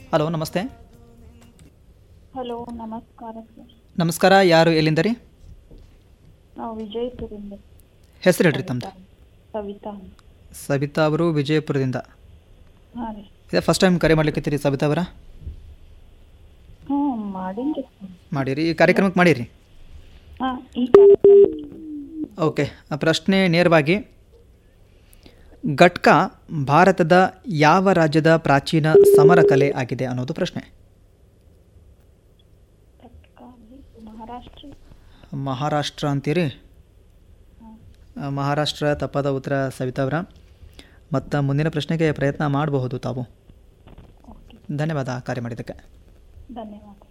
Hello ನಮಸ್ತೆ hello ನಮಸ್ಕಾರ sir ನಮಸ್ಕಾರ ಯಾರು ಎಲ್ಲಿಂದ ರೀ ನಾವು ವಿಜಯಪುರದಿಂದ ಹೆಸರು ಹೇಳ್ರಿ ತಮ್ಮದು ಸವಿತಾ ಅಂತ. ಸಬಿತಾ ಅವರು ವಿಜಯಪುರದಿಂದ ಹಾಂ ರೀ ಇದೇ ಫಸ್ಟ್ ಟೈಮ್ ಕರೆ ಮಾಡ್ಲಿಕ್ಕೆ ಸಬಿತಾ ಅವರ ಹ್ಞೂ ಮಾಡೀನಿ ರೀ ಮಾಡಿರಿ ಈ ಕಾರ್ಯಕ್ರಮಕ್ಕೆ ಮಾಡಿರಿ ಹಾಂ ಈ ಕಾರ್ಯಕ್ರಮಕ್ಕೆ ಓಕೆ ಆ ಪ್ರಶ್ನೆ ನೇರವಾಗಿ ಗಟ್ಕಾ ಭಾರತದ ಯಾವ ರಾಜ್ಯದ ಪ್ರಾಚೀನ ಸಮರ ಕಲೆ ಆಗಿದೆ ಅನ್ನೋದು ಪ್ರಶ್ನೆ ತತ್ಕಾಲಿ ಮಹಾರಾಷ್ಟ್ರ ಮಹಾರಾಷ್ಟ್ರ ಅಂತೀರಿ ಆ, ಮಹಾರಾಷ್ಟ್ರ ತಪ್ಪಾದ ಉತ್ತರ ಸವಿತಾ ಅವರ ಮತ್ತು ಮುಂದಿನ ಪ್ರಶ್ನೆಗೆ ಪ್ರಯತ್ನ ಮಾಡಬಹುದು ತಾವು ಓಕೆ ಧನ್ಯವಾದ ಕಾರ್ಯ ಮಾಡಿದ್ದಕ್ಕೆ ಧನ್ಯವಾದ